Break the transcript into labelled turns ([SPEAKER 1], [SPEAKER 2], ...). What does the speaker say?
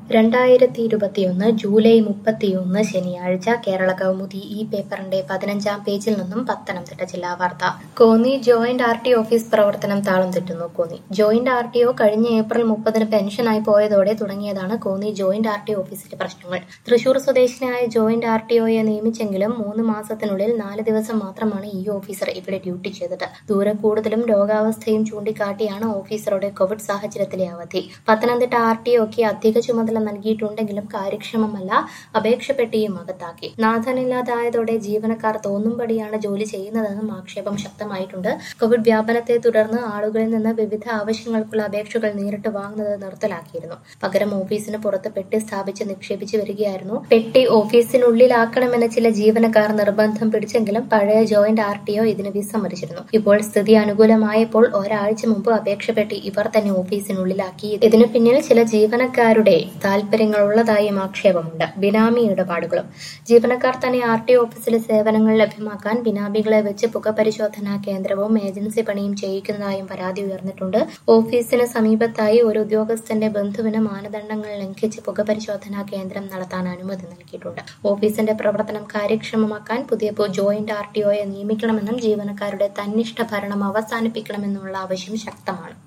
[SPEAKER 1] രണ്ടായിരത്തി ഇരുപത്തിയൊന്ന് ജൂലൈ മുപ്പത്തിയൊന്ന് ശനിയാഴ്ച കേരള കൗമുദി ഈ പേപ്പറിന്റെ പതിനഞ്ചാം പേജിൽ നിന്നും പത്തനംതിട്ട ജില്ലാ വാർത്ത Konni joint R T office പ്രവർത്തനം താളം തെറ്റുന്നു Konni joint R T O കഴിഞ്ഞ ഏപ്രിൽ മുപ്പതിന് പെൻഷനായി പോയതോടെ തുടങ്ങിയതാണ് കോന്നി ജോയിന്റ് ആർ ടി ഓഫീസിലെ പ്രശ്നങ്ങൾ തൃശൂർ സ്വദേശിനിയായ ജോയിന്റ് ആർ ടി ഒയെ നിയമിച്ചെങ്കിലും മൂന്ന് മാസത്തിനുള്ളിൽ നാല് ദിവസം മാത്രമാണ് ഈ ഓഫീസർ ഇവിടെ ഡ്യൂട്ടി ചെയ്തത് ദൂരെ കൂടുതലും രോഗാവസ്ഥയും ചൂണ്ടിക്കാട്ടിയാണ് ഓഫീസറുടെ കോവിഡ് സാഹചര്യത്തിലെ അവധി പത്തനംതിട്ട ആർ ടി ഒക്ക് അധിക ചുമതല നൽകിയിട്ടുണ്ടെങ്കിലും കാര്യക്ഷമമല്ല അപേക്ഷ പെട്ടിയും അകത്താക്കി നാഥനില്ലാതായതോടെ ജീവനക്കാർ തോന്നുംപടിയാണ് ജോലി ചെയ്യുന്നതെന്നും ആക്ഷേപം ശക്തമായിട്ടുണ്ട് കോവിഡ് വ്യാപനത്തെ തുടർന്ന് ആളുകളിൽ നിന്ന് വിവിധ ആവശ്യങ്ങൾക്കുള്ള അപേക്ഷകൾ നേരിട്ട് വാങ്ങുന്നത് നിർത്തലാക്കിയിരുന്നു പകരം ഓഫീസിന് പുറത്ത് പെട്ടി സ്ഥാപിച്ച് നിക്ഷേപിച്ചു വരികയായിരുന്നു പെട്ടി ഓഫീസിനുള്ളിലാക്കണമെന്ന് ചില ജീവനക്കാർ നിർബന്ധം പിടിച്ചെങ്കിലും പഴയ ജോയിന്റ് ആർ ടി ഒ ഇതിന് വിസമ്മതിച്ചിരുന്നു ഇപ്പോൾ സ്ഥിതി അനുകൂലമായപ്പോൾ ഒരാഴ്ച മുമ്പ് അപേക്ഷ പെട്ടി ഇവർ തന്നെ ഓഫീസിനുള്ളിലാക്കി ഇതിനു പിന്നിൽ ചില ജീവനക്കാരുടെ താൽപര്യങ്ങൾ ഉള്ളതായും ആക്ഷേപമുണ്ട് ബിനാമി ഇടപാടുകളും ജീവനക്കാർ തന്നെ ആർ ടി ഓഫീസിലെ സേവനങ്ങൾ ലഭ്യമാക്കാൻ ബിനാമികളെ വെച്ച് പുകപരിശോധനാ കേന്ദ്രവും ഏജൻസി പണിയും ചെയ്യിക്കുന്നതായും പരാതി ഉയർന്നിട്ടുണ്ട് ഓഫീസിന് സമീപത്തായി ഒരു ഉദ്യോഗസ്ഥന്റെ ബന്ധുവിന് മാനദണ്ഡങ്ങൾ ലംഘിച്ച് പുകപരിശോധനാ കേന്ദ്രം നടത്താൻ അനുമതി നൽകിയിട്ടുണ്ട് ഓഫീസിന്റെ പ്രവർത്തനം കാര്യക്ഷമമാക്കാൻ പുതിയ ജോയിന്റ് ആർ ടി ഒയെ നിയമിക്കണമെന്നും ജീവനക്കാരുടെ തന്നിഷ്ട ഭരണം അവസാനിപ്പിക്കണമെന്നുള്ള ആവശ്യം ശക്തമാണ്